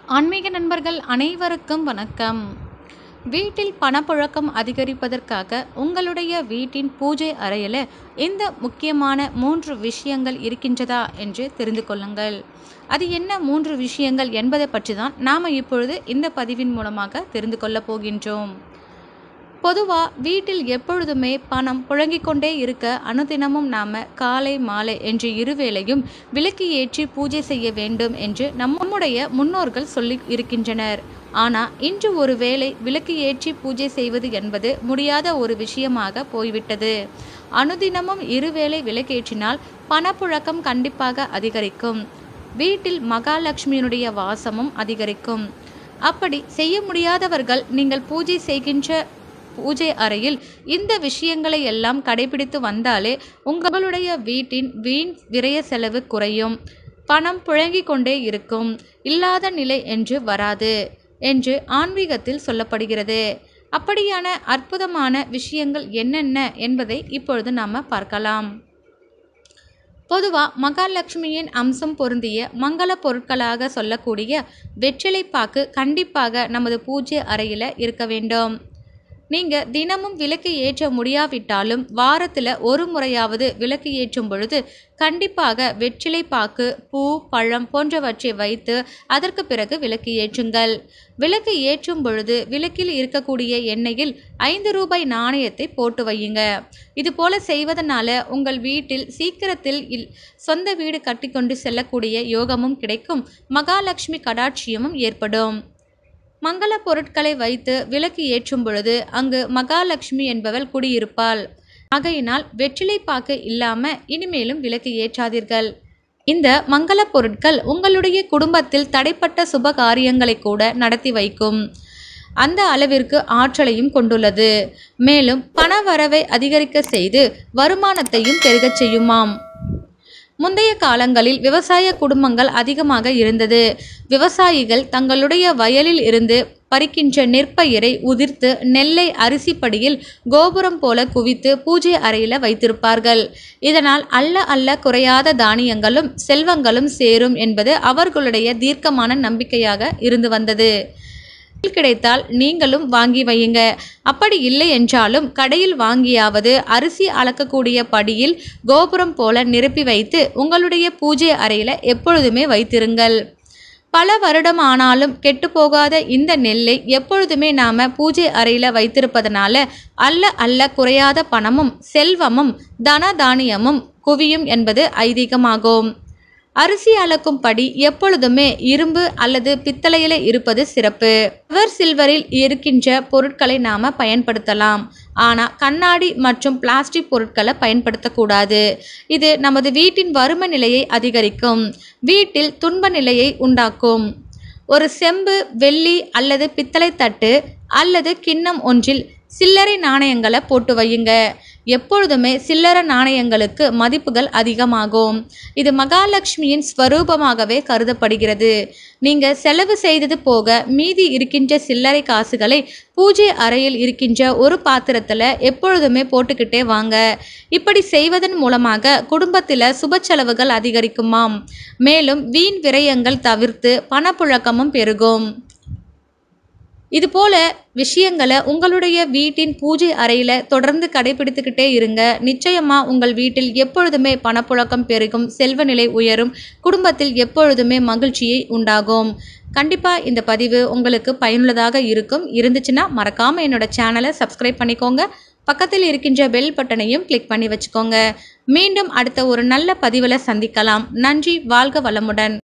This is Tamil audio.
ஆன்மீக நண்பர்கள் அனைவருக்கும் வணக்கம் வீட்டில் பணப்புழக்கம் அதிகரிப்பதற்காக உங்களுடைய வீட்டின் பூஜை அறையில் இந்த முக்கியமான மூன்று விஷயங்கள் இருக்கின்றதா என்று தெரிந்து கொள்ளுங்கள் அது என்ன மூன்று விஷயங்கள் என்பதை பற்றி தான் நாம் இப்பொழுது இந்த பதிவின் மூலமாக தெரிந்து கொள்ளப் போகின்றோம் பொதுவாக வீட்டில் எப்பொழுதுமே பணம் புழங்கிக் கொண்டே இருக்க அனுதினமும் நாம் காலை மாலை என்று இருவேளையும் விளக்கு ஏற்றி பூஜை செய்ய வேண்டும் என்று நம்முடைய முன்னோர்கள் சொல்லி இருக்கின்றனர் ஆனால் இன்று ஒரு வேளை விளக்கு ஏற்றி பூஜை செய்வது என்பது முடியாத ஒரு விஷயமாக போய்விட்டது அனுதினமும் இருவேளை விளக்கேற்றினால் பணப்புழக்கம் கண்டிப்பாக அதிகரிக்கும் வீட்டில் மகாலட்சுமியினுடைய வாசமும் அதிகரிக்கும் அப்படி செய்ய முடியாதவர்கள் நீங்கள் பூஜை செய்கின்ற பூஜை அறையில் இந்த விஷயங்களை எல்லாம் கடைபிடித்து வந்தாலே உங்களுடைய வீட்டின் வீண் விரய செலவு குறையும் பணம் புழங்கிக் கொண்டே இருக்கும் இல்லாத நிலை என்று வராது என்று ஆன்மீகத்தில் சொல்லப்படுகிறது அப்படியான அற்புதமான விஷயங்கள் என்னென்ன என்பதை இப்பொழுது நாம் பார்க்கலாம் பொதுவாக மகாலட்சுமியின் அம்சம் பொருந்திய மங்கள பொருட்களாக சொல்லக்கூடிய வெற்றிலைப்பாக்கு கண்டிப்பாக நமது பூஜை அறையில் இருக்க வேண்டும் நீங்கள் தினமும் விளக்கு ஏற்ற முடியாவிட்டாலும் வாரத்தில் ஒரு முறையாவது விளக்கு ஏற்றும் பொழுது கண்டிப்பாக வெற்றிலை பாக்கு பூ பழம் போன்றவற்றை வைத்து அதற்கு பிறகு விளக்கு ஏற்றுங்கள் விளக்கு ஏற்றும் பொழுது விளக்கில் இருக்கக்கூடிய எண்ணெயில் ஐந்து ரூபாய் நாணயத்தை போட்டு வையுங்க இது போல செய்வதனால உங்கள் வீட்டில் சீக்கிரத்தில் இல் சொந்த வீடு கட்டிக்கொண்டு செல்லக்கூடிய யோகமும் கிடைக்கும் மகாலட்சுமி கடாட்சியமும் ஏற்படும் மங்கள பொருட்களை வைத்து விளக்கு ஏற்றும் பொழுது அங்கு மகாலட்சுமி என்பவள் குடியிருப்பாள் ஆகையினால் வெற்றிலை பாக்கு இல்லாம இனிமேலும் விளக்கு ஏற்றாதீர்கள் இந்த மங்கள பொருட்கள் உங்களுடைய குடும்பத்தில் தடைப்பட்ட சுப காரியங்களை கூட நடத்தி வைக்கும் அந்த அளவிற்கு ஆற்றலையும் கொண்டுள்ளது மேலும் பண வரவை அதிகரிக்க செய்து வருமானத்தையும் பெருகச் செய்யுமாம் முந்தைய காலங்களில் விவசாய குடும்பங்கள் அதிகமாக இருந்தது விவசாயிகள் தங்களுடைய வயலில் இருந்து பறிக்கின்ற நெற்பயிரை உதிர்த்து நெல்லை அரிசிப்படியில் கோபுரம் போல குவித்து பூஜை அறையில் வைத்திருப்பார்கள் இதனால் அல்ல அல்ல குறையாத தானியங்களும் செல்வங்களும் சேரும் என்பது அவர்களுடைய தீர்க்கமான நம்பிக்கையாக இருந்து வந்தது கிடைத்தால் நீங்களும் வாங்கி வையுங்க அப்படி இல்லை என்றாலும் கடையில் வாங்கியாவது அரிசி அளக்கக்கூடிய படியில் கோபுரம் போல நிரப்பி வைத்து உங்களுடைய பூஜை அறையில் எப்பொழுதுமே வைத்திருங்கள் பல வருடம் ஆனாலும் கெட்டு போகாத இந்த நெல்லை எப்பொழுதுமே நாம பூஜை அறையில் வைத்திருப்பதனால அல்ல அல்ல குறையாத பணமும் செல்வமும் தன தானியமும் குவியும் என்பது ஐதீகமாகும் அரிசி அளக்கும் படி எப்பொழுதுமே இரும்பு அல்லது பித்தளையில இருப்பது சிறப்பு எவர் சில்வரில் இருக்கின்ற பொருட்களை நாம பயன்படுத்தலாம் ஆனால் கண்ணாடி மற்றும் பிளாஸ்டிக் பொருட்களை பயன்படுத்தக்கூடாது இது நமது வீட்டின் வறுமை நிலையை அதிகரிக்கும் வீட்டில் துன்ப நிலையை உண்டாக்கும் ஒரு செம்பு வெள்ளி அல்லது பித்தளை தட்டு அல்லது கிண்ணம் ஒன்றில் சில்லறை நாணயங்களை போட்டு வையுங்க எப்பொழுதுமே சில்லறை நாணயங்களுக்கு மதிப்புகள் அதிகமாகும் இது மகாலட்சுமியின் ஸ்வரூபமாகவே கருதப்படுகிறது நீங்க செலவு செய்தது போக மீதி இருக்கின்ற சில்லறை காசுகளை பூஜை அறையில் இருக்கின்ற ஒரு பாத்திரத்தில் எப்பொழுதுமே போட்டுக்கிட்டே வாங்க இப்படி செய்வதன் மூலமாக குடும்பத்தில் சுப செலவுகள் அதிகரிக்குமாம் மேலும் வீண் விரயங்கள் தவிர்த்து பணப்புழக்கமும் பெருகும் இதுபோல விஷயங்களை உங்களுடைய வீட்டின் பூஜை அறையில் தொடர்ந்து கடைபிடித்துக்கிட்டே இருங்க நிச்சயமாக உங்கள் வீட்டில் எப்பொழுதுமே பணப்புழக்கம் பெருகும் செல்வ நிலை உயரும் குடும்பத்தில் எப்பொழுதுமே மகிழ்ச்சியை உண்டாகும் கண்டிப்பாக இந்த பதிவு உங்களுக்கு பயனுள்ளதாக இருக்கும் இருந்துச்சுன்னா மறக்காமல் என்னோட சேனலை சப்ஸ்கிரைப் பண்ணிக்கோங்க பக்கத்தில் இருக்கின்ற பெல் பட்டனையும் கிளிக் பண்ணி வச்சுக்கோங்க மீண்டும் அடுத்த ஒரு நல்ல பதிவில் சந்திக்கலாம் நன்றி வாழ்க வளமுடன்